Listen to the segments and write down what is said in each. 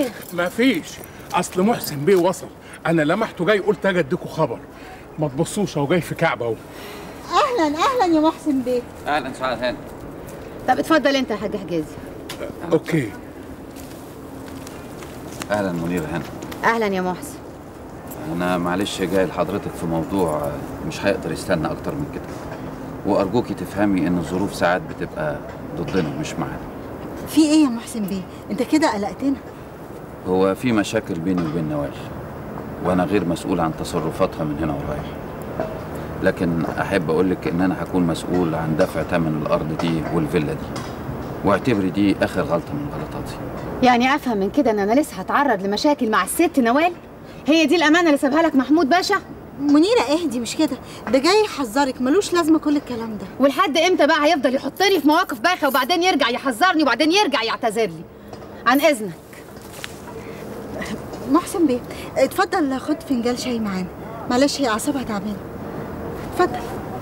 ايه مفيش اصل محسن بيه وصل انا لمحته جاي قلت اجي اديكوا خبر ما تبصوش هو جاي في كعبه اهو اهلا اهلا يا محسن بيه اهلا سعاد هاني طب اتفضل انت يا حاج حجازي اوكي اهلا منير هاني اهلا يا محسن انا معلش جاي لحضرتك في موضوع مش هيقدر يستنى اكتر من كده وارجوكي تفهمي ان الظروف ساعات بتبقى ضدنا مش معانا في ايه يا محسن بيه انت كده قلقتنا هو في مشاكل بيني وبين نوال وانا غير مسؤول عن تصرفاتها من هنا ورايح لكن احب اقول لك ان انا هكون مسؤول عن دفع ثمن الارض دي والفيلا دي واعتبري دي اخر غلطه من غلطاتي يعني افهم من كده ان انا لسه هتعرض لمشاكل مع الست نوال هي دي الامانه اللي سابها لك محمود باشا منيره اهدي مش كده ده جاي يحذرك ملوش لازمه كل الكلام ده ولحد امتى بقى هيفضل يحطني في مواقف بايخه وبعدين يرجع يحذرني وبعدين يرجع يعتذر لي عن اذنك محسن بيه اتفضل خد فنجان شاي معانا معلش هي اعصابها تعبانه اتفضل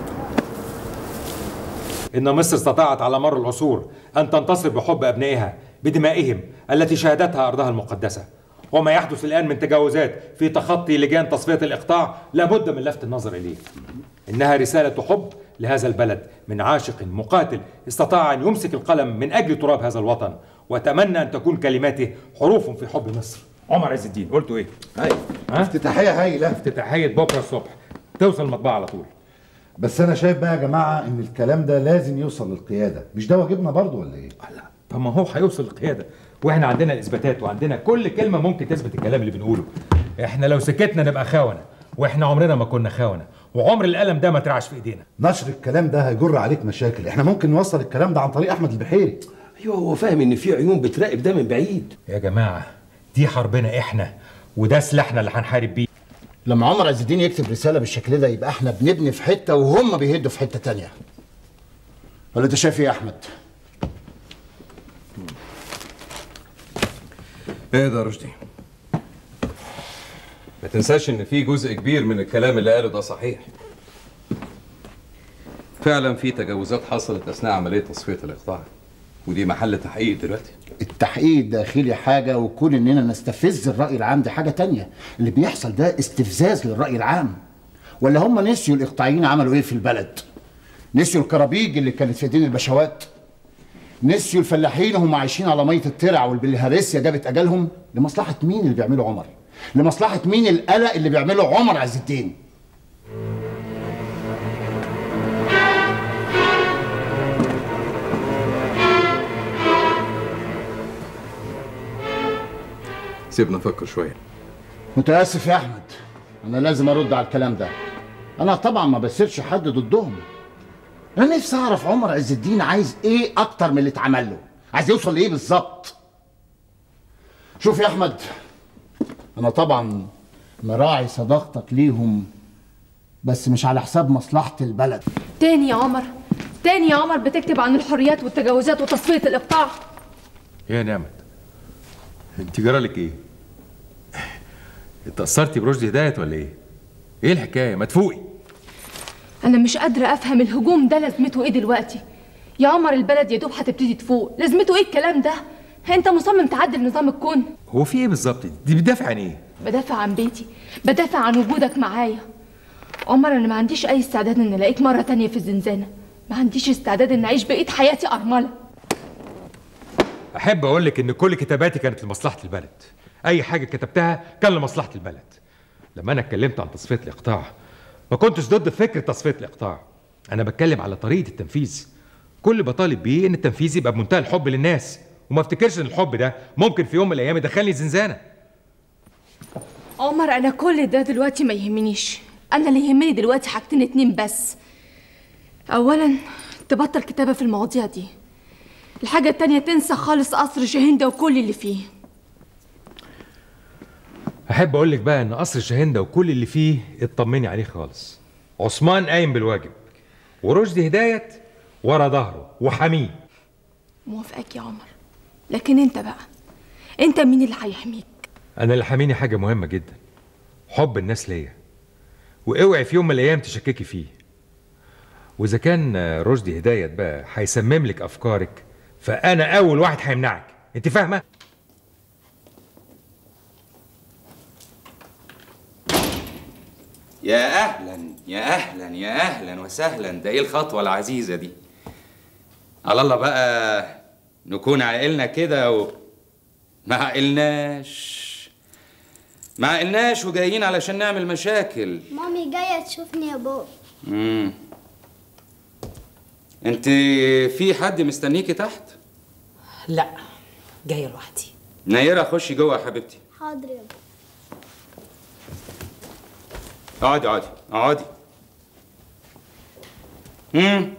إن مصر استطاعت على مر العصور أن تنتصر بحب أبنائها بدمائهم التي شهدتها أرضها المقدسة وما يحدث الآن من تجاوزات في تخطي لجان تصفية الإقطاع لابد من لفت النظر إليه إنها رسالة حب لهذا البلد من عاشق مقاتل استطاع أن يمسك القلم من أجل تراب هذا الوطن وأتمنى أن تكون كلماته حروف في حب مصر عمر عز الدين قلتوا إيه؟ هاي ها؟ افتتاحيه هايله افتتاحية بكرة الصبح توصل المطبعة على طول بس انا شايف بقى يا جماعه ان الكلام ده لازم يوصل للقياده مش ده واجبنا برضه ولا ايه لا طب ما هو هيوصل للقياده واحنا عندنا الاثباتات وعندنا كل كلمه ممكن تثبت الكلام اللي بنقوله احنا لو سكتنا نبقى خونه واحنا عمرنا ما كنا خونه وعمر القلم ده ما اترعش في ايدينا نشر الكلام ده هيجر عليك مشاكل احنا ممكن نوصل الكلام ده عن طريق احمد البحيري ايوه هو فاهم ان في عيون بتراقب ده من بعيد يا جماعه دي حربنا احنا وده سلاحنا اللي هنحارب بيه لما عمر عز الدين يكتب رساله بالشكل ده يبقى احنا بنبني في حته وهم بيهدوا في حته تانية ولا انت شايف ايه يا احمد ايه ده يا رشدي ما تنساش ان في جزء كبير من الكلام اللي قاله ده صحيح فعلا في تجاوزات حصلت اثناء عمليه تصفيه الاقطاع ودي محل تحقيق دلوقتي التحقيق الداخلي حاجه وكون اننا نستفز الراي العام دي حاجه تانية اللي بيحصل ده استفزاز للراي العام ولا هم نسيوا الاقطاعيين عملوا ايه في البلد نسيوا الكرابيج اللي كانت في ايدين البشوات نسيوا الفلاحين وهم عايشين على ميه الترع والبلهارسيا جابت اجالهم لمصلحه مين اللي بيعمله عمر لمصلحه مين القلق اللي بيعمله عمر عز الدين سيبنا نفكر شويه متاسف يا احمد انا لازم ارد على الكلام ده انا طبعا ما بسيرش حد ضدهم انا نفسي اعرف عمر عز الدين عايز ايه اكتر من اللي اتعمل له عايز يوصل لايه بالظبط شوف يا احمد انا طبعا مراعي صداقتك ليهم بس مش على حساب مصلحه البلد تاني يا عمر تاني يا عمر بتكتب عن الحريات والتجاوزات وتصفية الإقطاع يا نعمت انت جرالك ايه اتأثرتي برشدي هدايت ولا ايه ايه الحكايه ما تفوقي أنا مش قادرة أفهم الهجوم ده لازمته إيه دلوقتي يا عمر البلد يا دوب هتبتدي تفوق لازمته إيه الكلام ده أنت مصمم تعدل نظام الكون هو في ايه بالظبط دي بتدافع عن ايه بدافع عن بيتي بدافع عن وجودك معايا عمر أنا ما عنديش أي استعداد إن ألاقيك مرة تانية في الزنزانة ما عنديش استعداد إن أعيش بقية حياتي أرملة احب اقول لك ان كل كتاباتي كانت لمصلحه البلد اي حاجه كتبتها كان لمصلحه البلد لما انا اتكلمت عن تصفيه الاقطاع ما كنتش ضد فكره تصفيه الاقطاع انا بتكلم على طريقه التنفيذ كل اللي بطالب بيه ان التنفيذ يبقى بمنتهى الحب للناس وما افتكرش ان الحب ده ممكن في يوم من الايام يدخلني زنزانه عمر أنا كل ده دلوقتي ما يهمنيش أنا اللي يهمني دلوقتي حاجتين اتنين بس أولا تبطل كتابة في المواضيع دي الحاجة التانية تنسى خالص قصر شاهين وكل اللي فيه احب اقول لك بقى ان قصر شاهندة وكل اللي فيه اطمني عليه خالص عثمان قايم بالواجب ورشدي هدايت ورا ظهره وحميه موافقك يا عمر لكن انت بقى انت مين اللي هيحميك انا اللي حاميني حاجه مهمه جدا حب الناس ليا واوعي في يوم من الايام تشككي فيه واذا كان رشدي هدايت بقى هيسمم لك افكارك فانا اول واحد هيمنعك انت فاهمه يا اهلا يا اهلا يا اهلا وسهلا ده ايه الخطوه العزيزه دي على الله بقى نكون عقلنا كده و... ما عقلناش ما عقلناش وجايين علشان نعمل مشاكل مامي جاية تشوفني يا بابا امم انت في حد مستنيكي تحت لا جايه لوحدي نيرة خشي جوه يا حبيبتي حاضر يا بابا اقعدي اقعدي اقعدي امم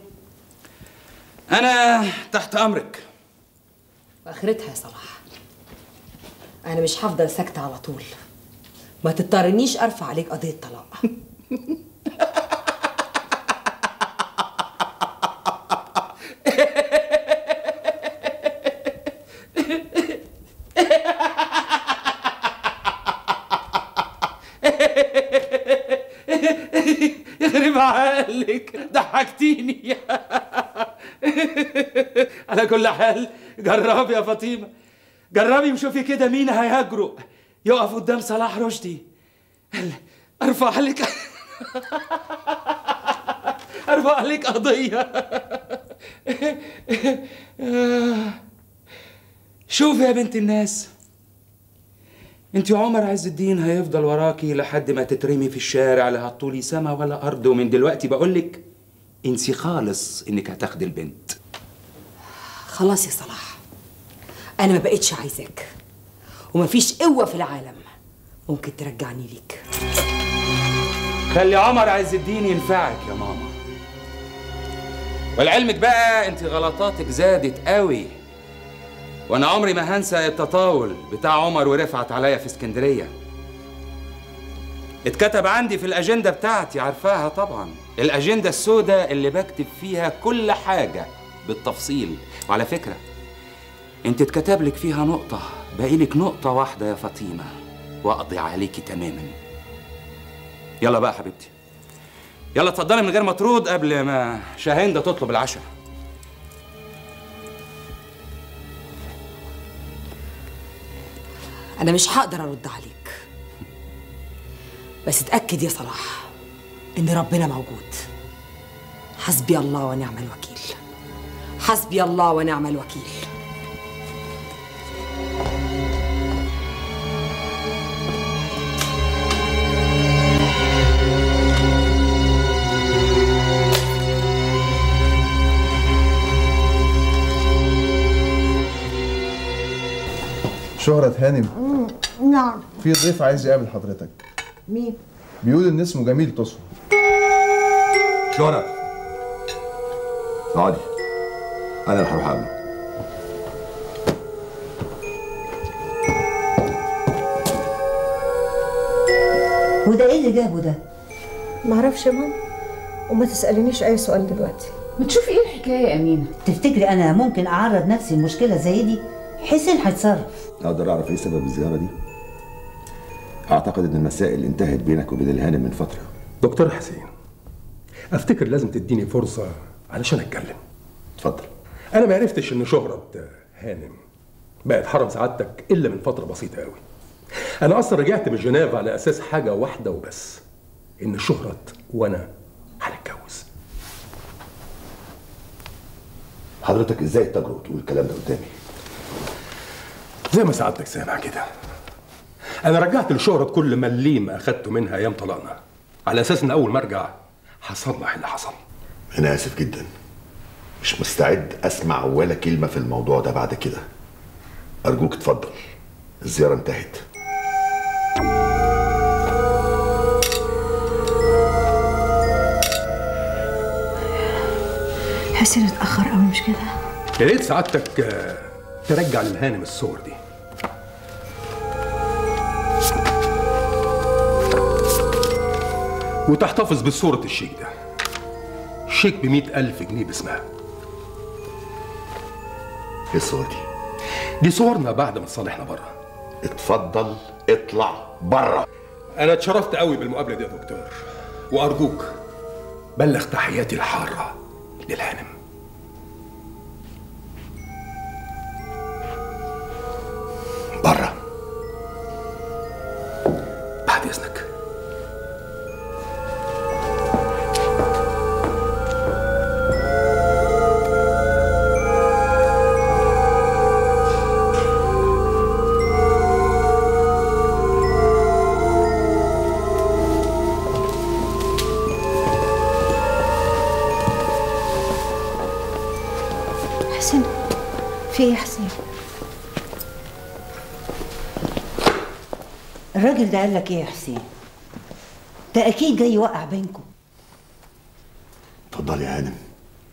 انا تحت امرك واخرتها يا صلاح انا مش هفضل ساكته على طول ما تضطرنيش ارفع عليك قضيه طلاق يخرب عقلك ضحكتيني على كل حال جربي يا فاطمه جربي وشوفي كده مين هيهاجروا يقف قدام صلاح رشدي ارفع لك ارفع لك قضيه شوفي يا بنت الناس انت عمر عز الدين هيفضل وراكي لحد ما تترمي في الشارع لا هتطولي سما ولا ارض ومن دلوقتي بقولك انسي خالص انك هتاخدي البنت خلاص يا صلاح انا ما بقتش عايزاك ومفيش قوه في العالم ممكن ترجعني ليك خلي عمر عز الدين ينفعك يا ماما ولعلمك بقى انت غلطاتك زادت قوي وانا عمري ما هنسى التطاول بتاع عمر ورفعت عليا في اسكندريه اتكتب عندي في الاجنده بتاعتي عارفاها طبعا الاجنده السوداء اللي بكتب فيها كل حاجه بالتفصيل وعلى فكره انت اتكتب لك فيها نقطه باقي لك نقطه واحده يا فاطمه واقضي عليكي تماما يلا بقى حبيبتي يلا اتفضلي من غير ما ترد قبل ما شاهندة تطلب العشاء انا مش هقدر ارد عليك بس اتاكد يا صلاح ان ربنا موجود حسبي الله ونعم الوكيل حسبي الله ونعم الوكيل شهرة هانم نعم في ضيف عايز يقابل حضرتك مين؟ بيقول ان اسمه جميل تصفى شهرة اقعدي انا اللي هروح اقابله وده ايه اللي جابه ده؟ معرفش يا ماما وما تسألنيش أي سؤال دلوقتي ما تشوفي ايه الحكايه يا امينه تفتكري انا ممكن اعرض نفسي لمشكله زي دي حسين هيتصرف اقدر اعرف ايه سبب الزياره دي اعتقد ان المسائل انتهت بينك وبين الهانم من فتره دكتور حسين افتكر لازم تديني فرصه علشان اتكلم اتفضل انا ما عرفتش ان شهرة هانم بقت حرم سعادتك الا من فتره بسيطه قوي انا اصلا رجعت من جنيف على اساس حاجه واحده وبس ان شهرة وانا هنتجوز حضرتك ازاي تجرؤ تقول الكلام ده قدامي زي ما سعادتك سامع كده انا رجعت لشهرة كل مليم اخدته منها ايام طلاقنا على اساس ان اول ما ارجع هصلح اللي حصل انا اسف جدا مش مستعد اسمع ولا كلمه في الموضوع ده بعد كده ارجوك اتفضل الزياره انتهت حسين اتأخر قوي مش كده يا ريت سعادتك آه، ترجع للهانم الصور دي وتحتفظ بصورة الشيك ده شيك بمئة ألف جنيه باسمها ايه الصور دي؟ دي صورنا بعد ما تصالحنا بره اتفضل اطلع بره أنا اتشرفت قوي بالمقابلة دي يا دكتور وأرجوك بلغ تحياتي الحارة للهانم بره بعد إذنك حسين في ايه يا حسين الراجل ده قال لك ايه يا حسين ده اكيد جاي يوقع بينكم اتفضلي يا هانم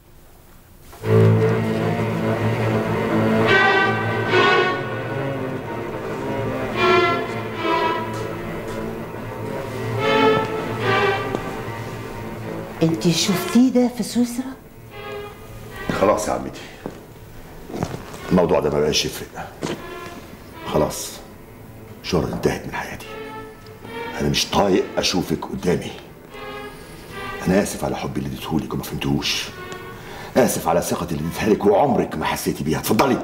انت شفتيه ده في سويسرا خلاص يا عمتي الموضوع ده ما بقاش يفرق خلاص شهرة انتهت من حياتي انا مش طايق اشوفك قدامي انا اسف على حبي اللي اديتهولك وما فهمتهوش اسف على ثقتي اللي اديتها لك وعمرك ما حسيتي بيها اتفضلي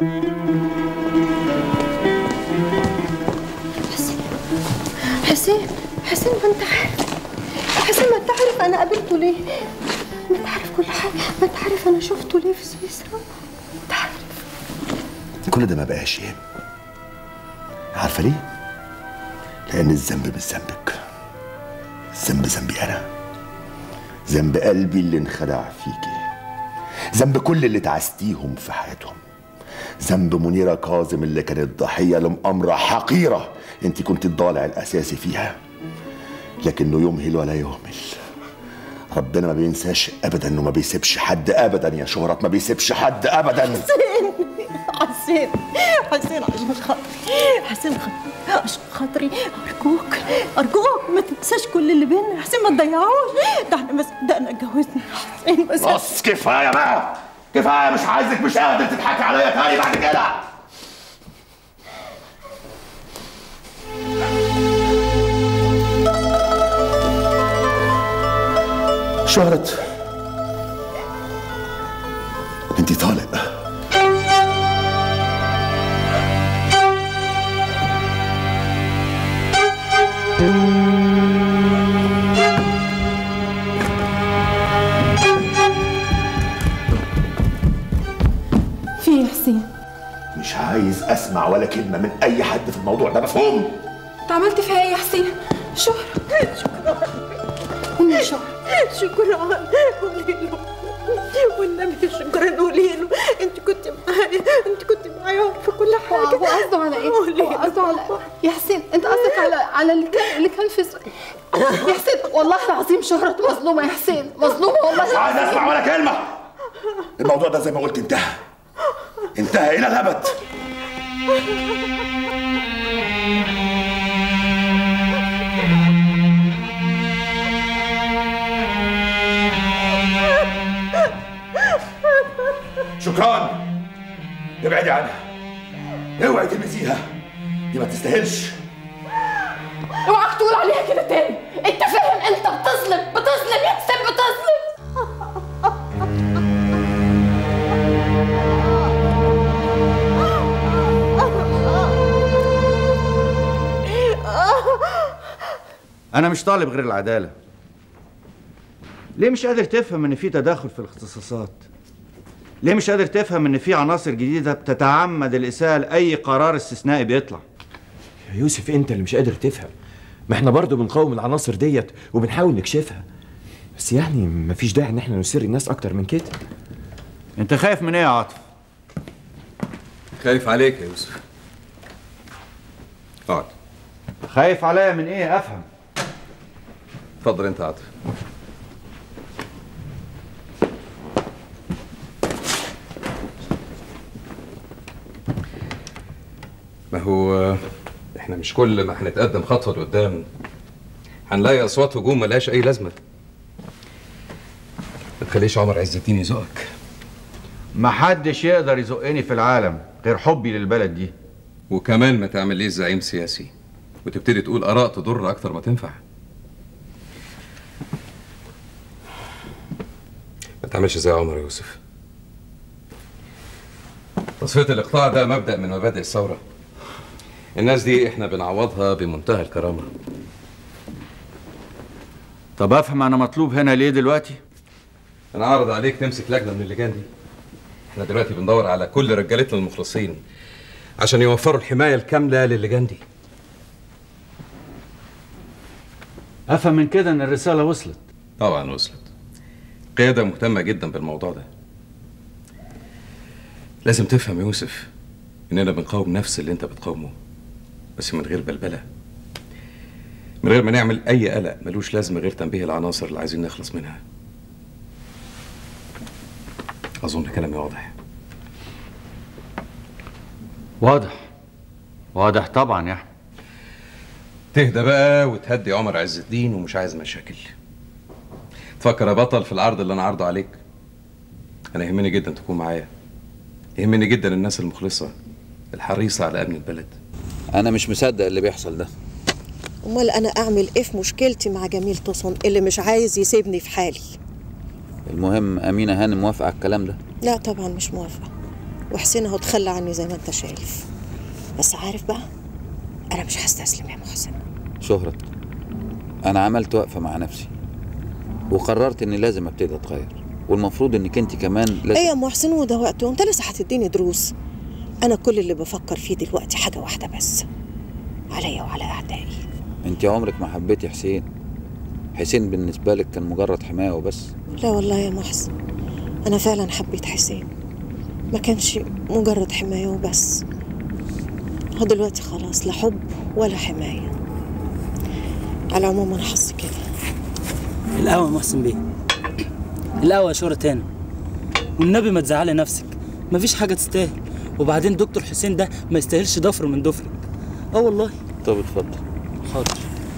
حسين حسين ما انت عارف حسين ما انت عارف انا قابلته ليه ما انت عارف كل حاجه ما انت عارف انا شفته ليه في سويسرا انت عارف كل ده ما بقاش يهم عارفه ليه لان الذنب مش ذنبك الذنب ذنبي انا ذنب قلبي اللي انخدع فيكي ذنب كل اللي تعستيهم في حياتهم ذنب منيرة كاظم اللي كانت ضحية لمؤامرة حقيرة انت كنت الضالع الأساسي فيها لكنه يمهل ولا يهمل ربنا ما بينساش ابدا وما بيسيبش حد ابدا يا شهرات ما بيسيبش حد ابدا حسين حسين حسين عشان خاطري حسين خاطري عشان خاطري ارجوك ارجوك ما تنساش كل اللي بينا حسين ما تضيعوش ده احنا ما صدقنا اتجوزنا حسين بس بص كفايه بقى كفايه مش عايزك مش قادر تضحكي عليا تاني بعد كده شهرة انت طالق في إيه يا حسين مش عايز اسمع ولا كلمه من اي حد في الموضوع ده مفهوم انت عملت فيها ايه يا حسين شكرا شكرا قولي شكرا شكرا قولي له والنبي شكرا قولي له انت كنت معايا انت كنت معايا في كل حاجه هو قصده على ايه؟ هو قصده على يا حسين انت قصدك على على اللي كان اللي كان في س... يا حسين والله العظيم شهرة مظلومة يا حسين مظلومة والله مش عايز اسمع ولا كلمه الموضوع ده زي ما قلت انتهى انتهى الى الابد شكرا ابعدي عنها اوعي تلمسيها دي ما تستاهلش اوعك تقول عليها كده تاني انت فاهم انت بتظلم بتظلم يا حسين بتظلم أنا مش طالب غير العدالة ليه مش قادر تفهم إن في تداخل في الاختصاصات؟ ليه مش قادر تفهم إن في عناصر جديدة بتتعمد الإساءة لأي قرار استثنائي بيطلع؟ يا يوسف انت اللي مش قادر تفهم ما احنا برضه بنقاوم العناصر ديت وبنحاول نكشفها بس يعني مفيش داعي ان احنا نسر الناس اكتر من كده أنت خايف من إيه يا عاطف؟ خايف عليك يا يوسف اقعد خايف عليا من إيه أفهم؟ اتفضل انت يا عاطف ما هو احنا مش كل ما هنتقدم خطوه لقدام هنلاقي اصوات هجوم ملهاش اي لازمه ما تخليش عمر عز الدين يزقك محدش يقدر يزقني في العالم غير حبي للبلد دي وكمان ما تعمليش زعيم سياسي وتبتدي تقول اراء تضر اكتر ما تنفع ما تعملش زي عمر يا يوسف تصفية الإقطاع ده مبدأ من مبادئ الثورة الناس دي احنا بنعوضها بمنتهى الكرامة طب أفهم أنا مطلوب هنا ليه دلوقتي؟ أنا عارض عليك تمسك لجنة من اللجان دي احنا دلوقتي بندور على كل رجالتنا المخلصين عشان يوفروا الحماية الكاملة للجان دي أفهم من كده إن الرسالة وصلت طبعا وصلت قيادة مهتمة جدا بالموضوع ده لازم تفهم يا يوسف اننا بنقاوم نفس اللي انت بتقاومه بس من غير بلبله من غير ما نعمل اي قلق ملوش لازمه غير تنبيه العناصر اللي عايزين نخلص منها اظن كلامي واضح واضح واضح طبعا يا احمد تهدى بقى وتهدي عمر عز الدين ومش عايز مشاكل تفكر يا بطل في العرض اللي انا عارضه عليك انا يهمني جدا تكون معايا يهمني جدا الناس المخلصه الحريصه على امن البلد انا مش مصدق اللي بيحصل ده امال انا اعمل ايه في مشكلتي مع جميل تصن اللي مش عايز يسيبني في حالي المهم امينه هانم موافقه على الكلام ده لا طبعا مش موافقه وحسين اهو تخلى عني زي ما انت شايف بس عارف بقى انا مش هستسلم يا محسن شهرة انا عملت وقفه مع نفسي وقررت اني لازم ابتدي اتغير والمفروض انك انت كمان ايه لازم يا محسن وده وقته وانت لسه هتديني دروس انا كل اللي بفكر فيه دلوقتي حاجه واحده بس عليا وعلى اعدائي انت عمرك ما حبيتي حسين حسين بالنسبه لك كان مجرد حمايه وبس لا والله يا محسن انا فعلا حبيت حسين ما كانش مجرد حمايه وبس هو دلوقتي خلاص لا حب ولا حمايه على العموم انا حاسه كده القهوة يا محسن بيه القهوة يا شهرة تاني والنبي ما تزعلي نفسك مفيش حاجة تستاهل وبعدين دكتور حسين ده ما يستاهلش ضفر من ضفرك اه والله طب اتفضل حاضر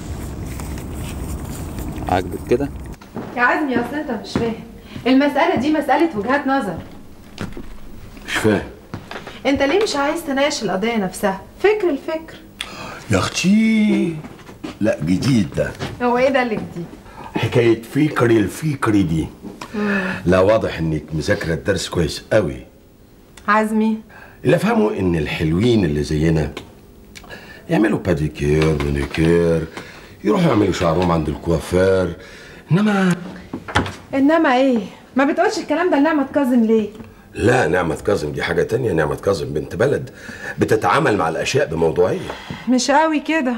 عاجبك كده يا عزمي اصل انت مش فاهم المسألة دي مسألة وجهات نظر مش فاهم انت ليه مش عايز تناقش القضية نفسها فكر الفكر يا اختي لا جديد ده هو ايه ده اللي جديد حكايه فكري الفكري دي لا واضح انك مذاكره الدرس كويس قوي عزمي اللي افهمه ان الحلوين اللي زينا يعملوا باديكير مانيكير يروحوا يعملوا شعرهم عند الكوافير انما انما ايه ما بتقولش الكلام ده لنعمة كاظم ليه لا نعمة كاظم دي حاجة تانية نعمة كاظم بنت بلد بتتعامل مع الأشياء بموضوعية مش قوي كده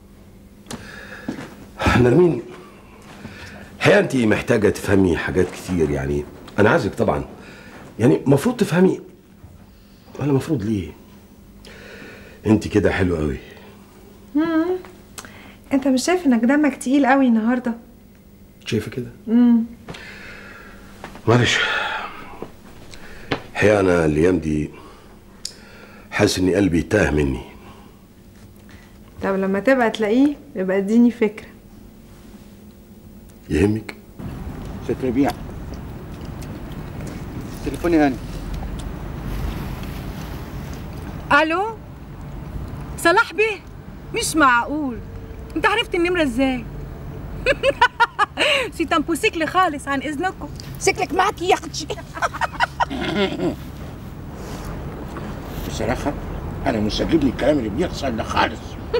نرمين الحقيقة أنت محتاجة تفهمي حاجات كتير يعني أنا عايزك طبعا يعني المفروض تفهمي ولا المفروض ليه أنت كده حلوة قوي مم. انت مش شايف انك دمك تقيل قوي النهارده شايفة كده امم معلش الحقيقة أنا الأيام دي حاسس إن قلبي تاه مني طب لما تبقى تلاقيه يبقى اديني فكرة يهمك ست ربيع تليفوني هاني الو صلاح بيه مش معقول انت عرفت النمره ازاي سيت امبوسيكل خالص عن اذنكم سيكلك معاكي يا اختي بصراحة أنا مش عاجبني الكلام اللي بيحصل ده خالص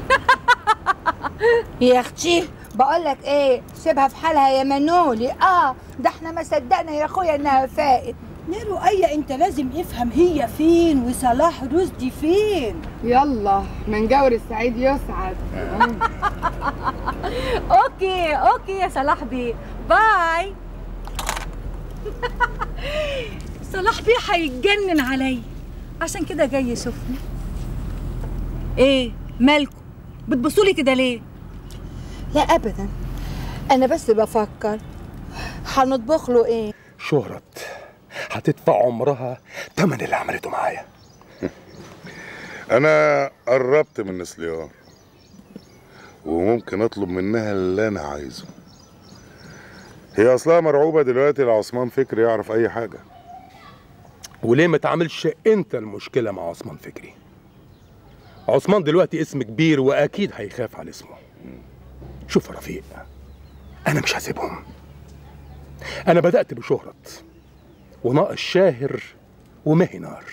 يا اختي بقول لك ايه سيبها في حالها يا منولي اه ده احنا ما صدقنا يا اخويا انها فائت يا رؤية انت لازم افهم هي فين وصلاح رشدي فين يلا من جور السعيد يسعد اوكي اوكي يا صلاح بيه باي صلاح بيه هيتجنن عليا عشان كده جاي يشوفني ايه مالكم بتبصولي كده ليه لا ابدا انا بس بفكر هنطبخ له ايه شهرة هتدفع عمرها تمن اللي عملته معايا انا قربت من نسليار وممكن اطلب منها اللي انا عايزه هي اصلها مرعوبه دلوقتي لعثمان فكري يعرف اي حاجه وليه ما تعملش انت المشكله مع عثمان فكري عثمان دلوقتي اسم كبير واكيد هيخاف على اسمه شوف يا رفيق انا مش هسيبهم انا بدات بشهرة وناقص شاهر ومهي نار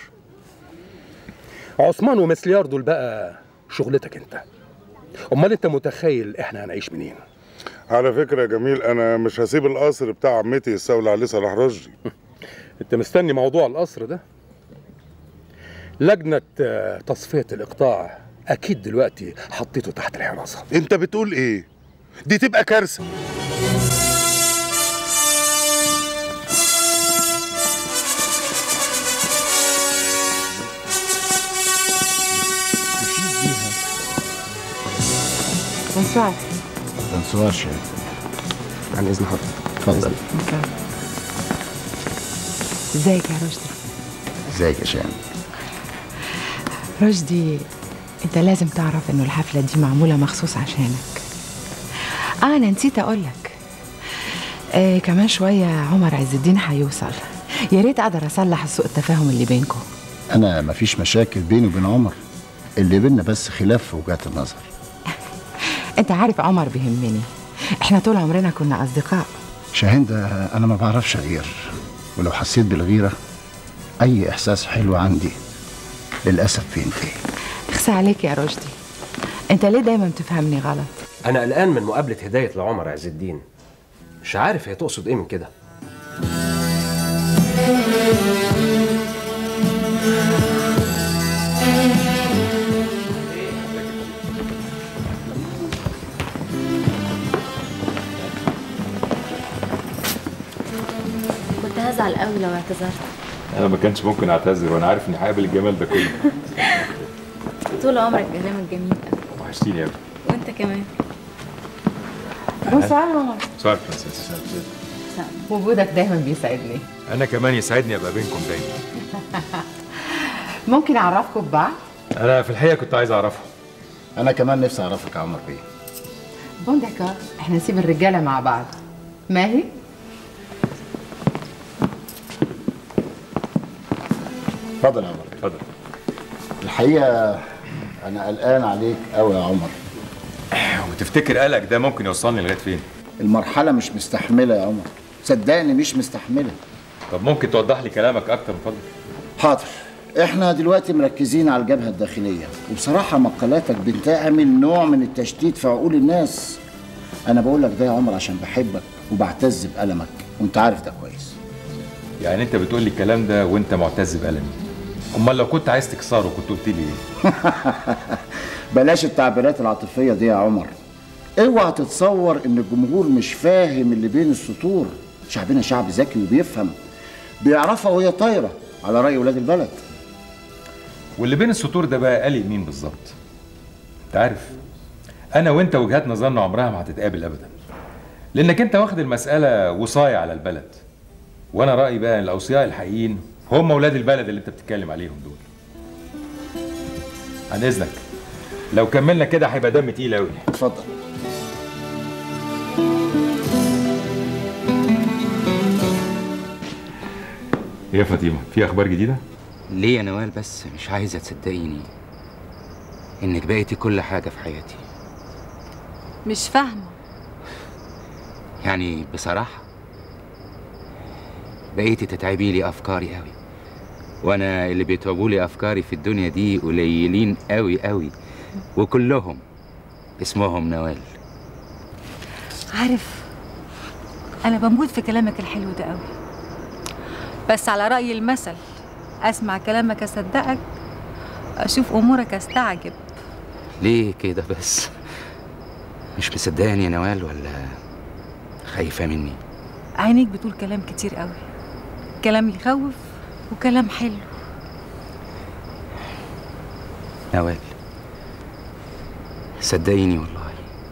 عثمان ومسليار دول بقى شغلتك انت امال انت متخيل احنا هنعيش منين على فكره يا جميل انا مش هسيب القصر بتاع عمتي يستولى عليه صلاح رشدي انت مستني موضوع القصر ده لجنة آه، تصفية الإقطاع أكيد دلوقتي حطيته تحت الحراسة انت بتقول ايه دي تبقى كارثه بونسوار بنسوار شاهين عن اذن حضرتك اتفضل ازيك يا رشدي ازيك يا شاهين رشدي انت لازم تعرف انه الحفلة دي معمولة مخصوص عشانك اه انا نسيت اقولك آه كمان شوية عمر عز الدين هيوصل يا ريت اقدر اصلح سوء التفاهم اللي بينكم انا مفيش مشاكل بيني وبين عمر اللي بينا بس خلاف في وجهات النظر انت عارف عمر بيهمني احنا طول عمرنا كنا اصدقاء شاهين ده انا ما بعرفش اغير ولو حسيت بالغيره اي احساس حلو عندي للاسف بينتهي اخسى عليك يا رشدي انت ليه دايما بتفهمني غلط انا قلقان من مقابله هدايه لعمر عز الدين مش عارف هي تقصد ايه من كده كنت هزعل قوي لو اعتذرت انا ما كانش ممكن اعتذر وانا عارف اني هقابل الجمال ده كله طول عمرك كلامك جميل قوي وحشتيني قوي وانت كمان بونسوار ماما سؤال فرانسيس وجودك دايما بيسعدني انا كمان يسعدني ابقى بينكم دايما ممكن اعرفكم ببعض انا في الحقيقه كنت عايز اعرفه انا كمان نفسي اعرفك يا عمر بيه بون داكور احنا نسيب الرجاله مع بعض ماهي اتفضل يا عمر اتفضل الحقيقه انا قلقان عليك قوي يا عمر وتفتكر قلقك ده ممكن يوصلني لغايه فين المرحله مش مستحمله يا عمر صدقني مش مستحمله طب ممكن توضح لي كلامك اكتر من فضلك حاضر احنا دلوقتي مركزين على الجبهه الداخليه وبصراحه مقالاتك بتعمل نوع من التشتيت في عقول الناس انا بقول لك ده يا عمر عشان بحبك وبعتز بألمك وانت عارف ده كويس يعني انت بتقول لي الكلام ده وانت معتز بألمي امال لو كنت عايز تكسره كنت قلت لي ايه بلاش التعبيرات العاطفيه دي يا عمر اوعى تتصور ان الجمهور مش فاهم اللي بين السطور شعبنا شعب ذكي وبيفهم بيعرفها وهي طايره على راي ولاد البلد واللي بين السطور ده بقى قالي مين بالظبط انت عارف انا وانت وجهات نظرنا عمرها ما هتتقابل ابدا لانك انت واخد المساله وصايه على البلد وانا رايي بقى ان الاوصياء الحقيقيين هم ولاد البلد اللي انت بتتكلم عليهم دول عن اذنك لو كملنا كده هيبقى دم تقيل قوي اتفضل يا فاطمه في اخبار جديده ليه يا نوال بس مش عايزة تصدقيني إنك بقيتي كل حاجة في حياتي مش فاهمة يعني بصراحة بقيتي تتعبي لي أفكاري قوي وأنا اللي بيتعبوا لي أفكاري في الدنيا دي قليلين قوي قوي وكلهم اسمهم نوال عارف أنا بموت في كلامك الحلو ده قوي بس على رأي المثل أسمع كلامك أصدقك أشوف أمورك أستعجب ليه كده بس مش مصدقاني يا نوال ولا خايفة مني عينيك بتقول كلام كتير قوي كلام يخوف وكلام حلو نوال صدقيني والله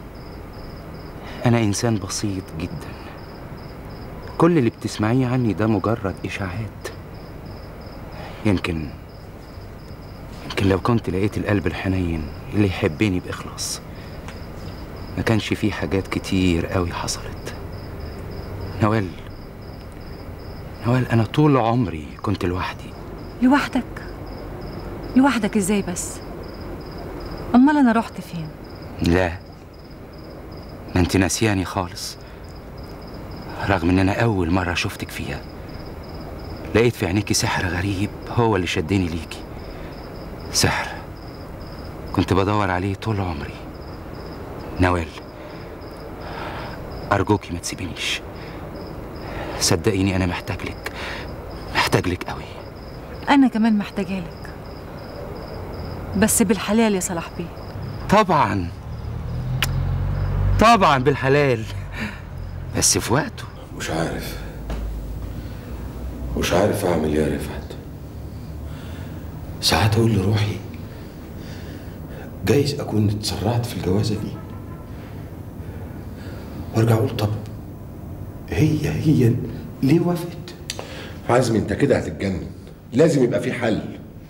أنا إنسان بسيط جدا كل اللي بتسمعيه عني ده مجرد إشاعات يمكن يمكن لو كنت لقيت القلب الحنين اللي يحبني بإخلاص ما كانش فيه حاجات كتير قوي حصلت نوال نوال أنا طول عمري كنت لوحدي لوحدك لوحدك ازاي بس امال انا رحت فين لا ما انت ناسياني خالص رغم ان انا اول مرة شفتك فيها لقيت في عينيكي سحر غريب هو اللي شدني ليكي سحر كنت بدور عليه طول عمري نوال أرجوكي ما تسيبينيش صدقيني أنا محتاج لك محتاج لك قوي انا كمان محتاجه لك بس بالحلال يا صلاح بيه طبعا طبعا بالحلال بس في وقته مش عارف مش عارف اعمل ايه يا رفعت ساعات اقول لروحي جايز اكون اتسرعت في الجوازه دي وارجع اقول طب هي هي ليه وافقت عزمي انت كده هتتجنن لازم يبقى في حل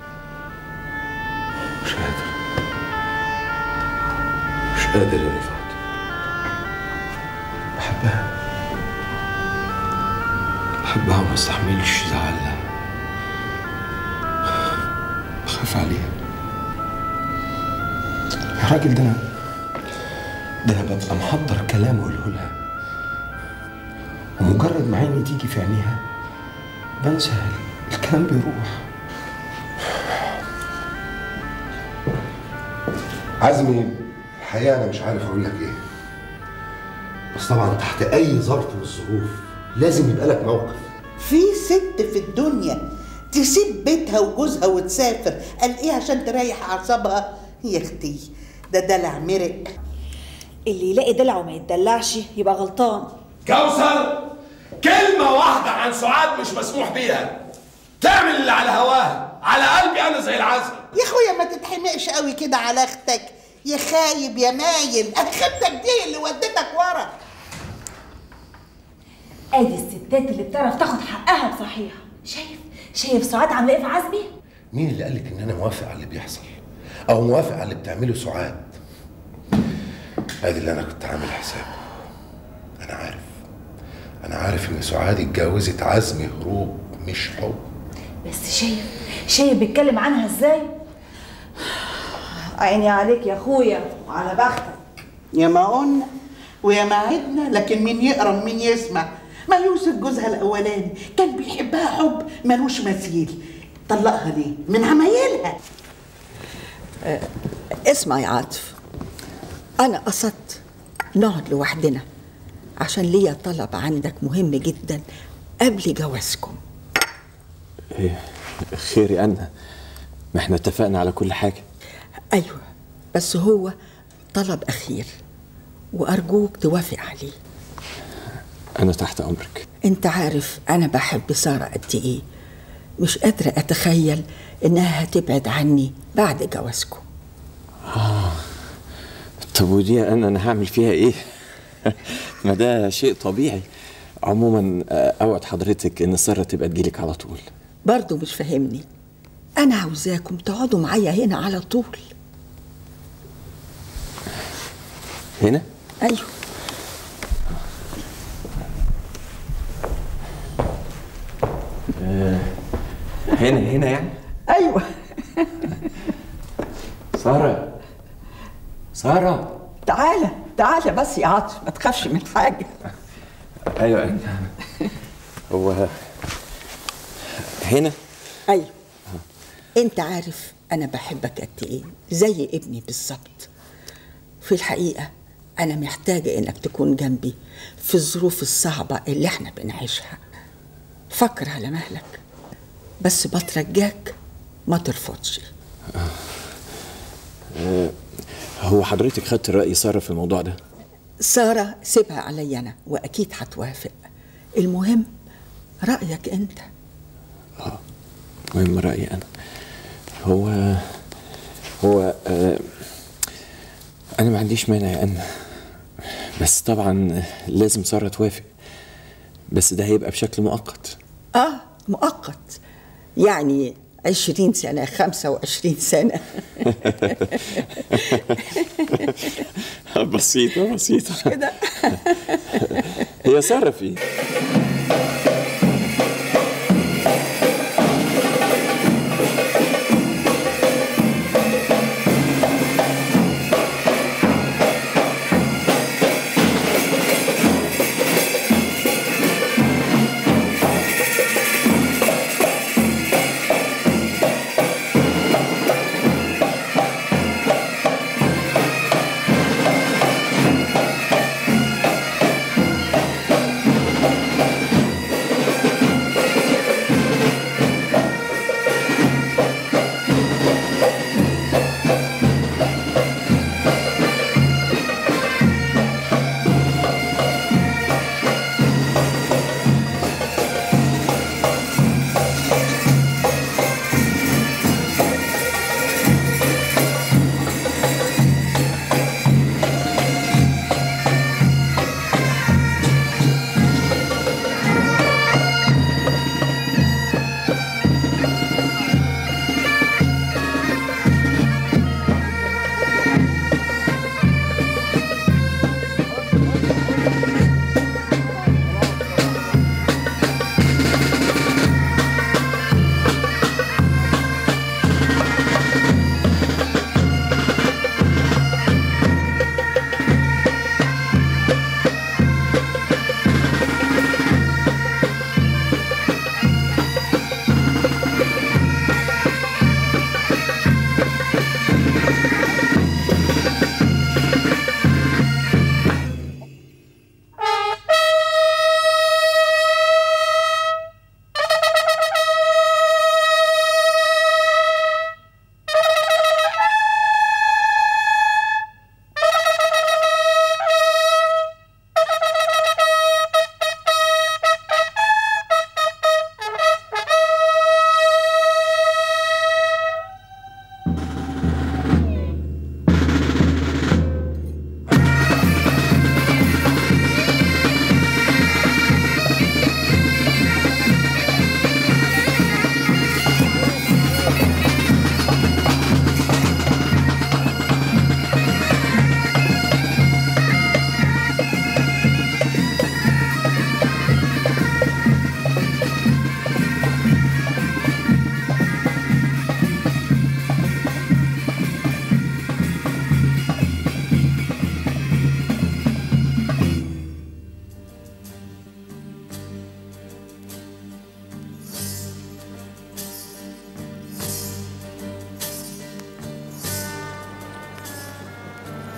مش قادر مش قادر يا رفعت بحبها بحبها وما استحملش زعلها بخاف عليها يا راجل ده انا ده انا ببقى محضر كلام اقوله لها ومجرد ما عيني تيجي في عينيها بنسى الكلام بيروح عزمي الحقيقه انا مش عارف اقول لك ايه بس طبعا تحت اي ظرف من الظروف لازم يبقى لك موقف في ست في الدنيا تسيب بيتها وجوزها وتسافر قال ايه عشان تريح اعصابها يا اختي ده دلع مرق اللي يلاقي دلع وما يتدلعش يبقى غلطان كوثر كلمة واحدة عن سعاد مش مسموح بيها تعمل اللي على هواها على قلبي أنا زي العسل يا اخويا ما تتحمقش قوي كده على اختك يا خايب يا مايل اختك دي اللي ودتك ورا ادي الستات اللي بتعرف تاخد حقها بصحيح شايف شايف سعاد عامله ايه في عزمي مين اللي قالك ان انا موافق على اللي بيحصل او موافق على اللي بتعمله سعاد ادي اللي انا كنت عامل حسابه انا عارف انا عارف ان سعاد اتجوزت عزمي هروب مش حب بس شايف شايف بيتكلم عنها ازاي عيني عليك يا اخويا وعلى بختك يا ما قلنا ويا ما عدنا لكن مين يقرا ومين يسمع ما يوسف جوزها الاولاني كان بيحبها حب ملوش مثيل طلقها ليه من عمايلها اسمع يا عاطف أنا قصدت نقعد لوحدنا عشان ليا طلب عندك مهم جدا قبل جوازكم إيه خير يا أنا ما احنا اتفقنا على كل حاجة أيوة بس هو طلب أخير وأرجوك توافق عليه أنا تحت أمرك أنت عارف أنا بحب سارة قد إيه مش قادرة أتخيل إنها هتبعد عني بعد جوازكم آه طب ودي أنا أنا هعمل فيها إيه؟ ما ده شيء طبيعي عموما آه، أوعد حضرتك إن سارة تبقى تجيلك على طول برضو مش فاهمني أنا عاوزاكم تقعدوا معايا هنا على طول هنا؟ أيوة آه هنا هنا يعني؟ أيوة سارة سارة تعالى تعالى بس يا عاطف ما تخافش من حاجة أيوة أيوة هو هنا؟ أيوة أنت عارف أنا بحبك قد إيه زي ابني بالظبط في الحقيقة أنا محتاجة إنك تكون جنبي في الظروف الصعبة اللي إحنا بنعيشها فكر على مهلك بس بترجاك ما ترفضش آه هو حضرتك خدت رأي سارة في الموضوع ده؟ سارة سيبها عليا أنا وأكيد هتوافق المهم رأيك أنت مهم رأيي أنا هو هو آه أنا ما عنديش مانع يا أنا بس طبعا لازم سارة توافق بس ده هيبقى بشكل مؤقت آه مؤقت يعني عشرين سنة خمسة وعشرين سنة بسيطة بسيطة كده هي سارة في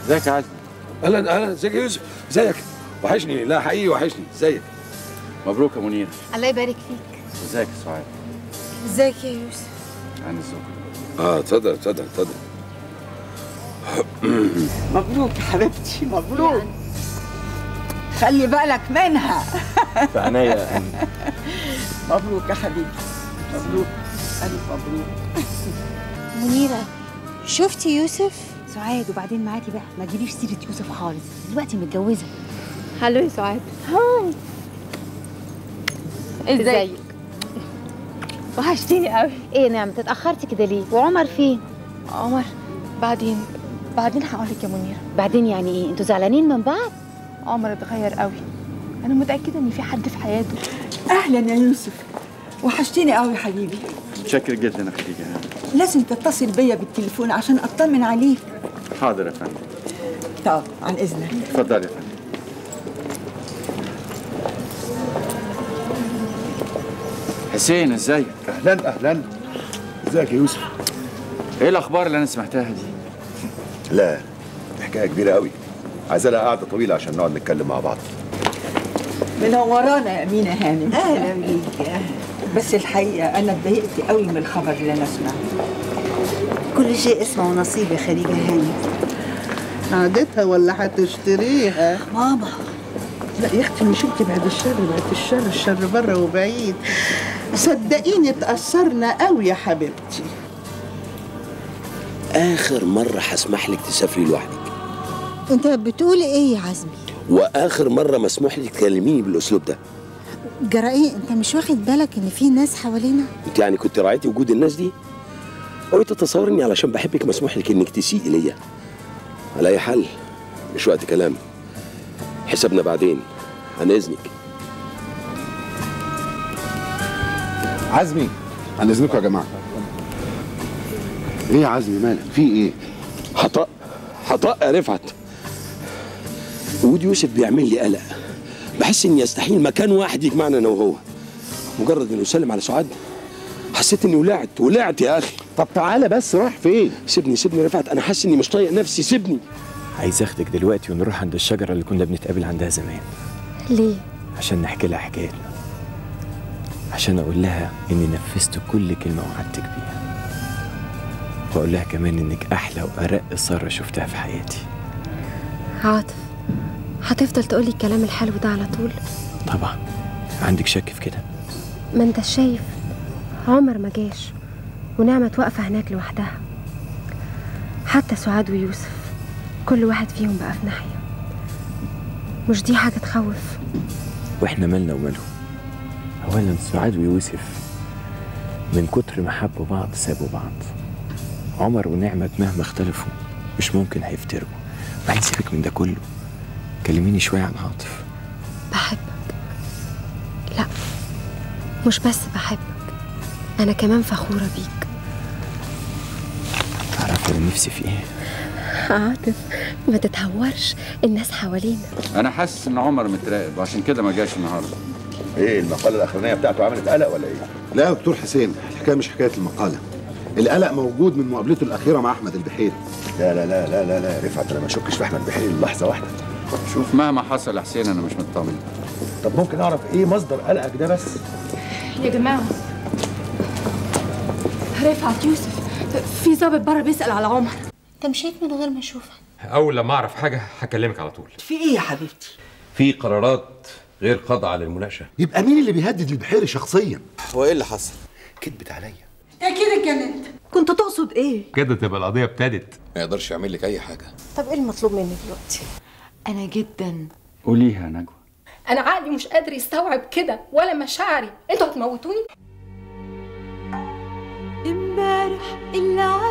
ازيك يا عزمي اهلا اهلا ازيك يا يوسف ازيك وحشني لا حقيقي وحشني ازيك مبروك يا منير الله يبارك فيك ازيك يا سعاد ازيك يا يوسف عن الزوج اه اتفضل اتفضل اتفضل مبروك يا حبيبتي مبروك خلي بالك منها في عينيا يا أمي. مبروك يا حبيبي مبروك ألف مبروك منيرة شفتي يوسف؟ سعاد وبعدين معاكي بقى ما تجيبيش سيرة يوسف خالص دلوقتي متجوزة هلو يا سعاد هاي ازيك وحشتيني قوي ايه نعم اتأخرتي كده ليه؟ وعمر فين؟ عمر بعدين بعدين هقولك يا منيرة بعدين يعني ايه؟ انتوا زعلانين من بعض؟ عمر اتغير قوي انا متأكدة ان في حد في حياته أهلا يا يوسف وحشتيني قوي حبيبي متشكر جدا يا خديجه لازم تتصل بيا بالتليفون عشان أطمن عليك حاضر يا فندم طب عن إذنك اتفضل يا فندم حسين ازيك اهلا اهلا ازيك يا يوسف ايه الاخبار اللي انا سمعتها دي لا دي حكايه كبيره قوي عايزة لها قعده طويله عشان نقعد نتكلم مع بعض منورانا يا أمينة هانم أهلا بيك بس الحقيقة أنا اتضايقت قوي من الخبر اللي أنا سمعته كل شيء اسمه ونصيب يا خديجة هاني عادتها ولا هتشتريها ماما لا يا اختي مش انت بعد الشر بعد الشر الشر بره وبعيد صدقيني اتأثرنا قوي يا حبيبتي آخر مرة هسمح لك تسافري لوحدك انت بتقولي ايه يا عزمي؟ وآخر مرة مسموح لك تكلميني بالأسلوب ده جرائي انت مش واخد بالك ان في ناس حوالينا؟ أنت يعني كنت راعيتي وجود الناس دي أو تتصور إني علشان بحبك مسموح لك إنك تسيئي ليا على أي حال مش وقت كلام حسابنا بعدين عن إذنك عزمي عن اذنكم يا جماعه ايه يا عزمي مالك في ايه حطاء حطاء يا رفعت وجود يوسف بيعمل لي قلق بحس اني يستحيل مكان واحد يجمعنا انا وهو مجرد انه يسلم على سعاد حسيت اني ولعت ولعت يا اخي طب تعالى بس راح فين سيبني سيبني رفعت انا حاسس اني مش طايق نفسي سيبني عايز اخدك دلوقتي ونروح عند الشجره اللي كنا بنتقابل عندها زمان ليه؟ عشان نحكي لها حكايتنا عشان اقول لها اني نفذت كل كلمه وعدتك بيها واقول لها كمان انك احلى وارق ساره شفتها في حياتي عاطف هتفضل تقولي الكلام الحلو ده على طول؟ طبعا عندك شك في كده ما انت شايف عمر ما جاش ونعمة واقفة هناك لوحدها حتى سعاد ويوسف كل واحد فيهم بقى في ناحية مش دي حاجة تخوف واحنا مالنا ومالهم اولا سعاد ويوسف من كتر ما حبوا بعض سابوا بعض عمر ونعمة مهما اختلفوا مش ممكن هيفترقوا بعدين سيبك من ده كله كلميني شوية عن عاطف بحبك لا مش بس بحبك أنا كمان فخورة بيك تعرف انا نفسي في ايه عاطف ما تتهورش الناس حوالينا انا حاسس ان عمر متراقب وعشان كده ما جاش النهارده ايه المقاله الاخرانيه بتاعته عملت قلق ولا ايه لا يا دكتور حسين الحكايه مش حكايه المقاله القلق موجود من مقابلته الاخيره مع احمد البحيري لا لا لا لا لا لا يا رفعت انا ما اشكش في احمد بحيري للحظه واحده شوف مهما حصل يا حسين انا مش مطمن طب ممكن اعرف ايه مصدر قلقك ده بس يا جماعة رفعت يوسف في ظابط بره بيسأل على عمر انت مشيت من غير ما اشوفك اول لما اعرف حاجه هكلمك على طول في ايه يا حبيبتي في قرارات غير خاضعه للمناقشه يبقى مين اللي بيهدد البحيري شخصيا هو ايه اللي حصل كدبت عليا اكيد اتجننت كنت تقصد ايه كده تبقى القضيه ابتدت ما يقدرش يعمل لك اي حاجه طب ايه المطلوب مني دلوقتي انا جدا قوليها يا نجوى انا عقلي مش قادر يستوعب كده ولا مشاعري انتوا هتموتوني امبارح اللي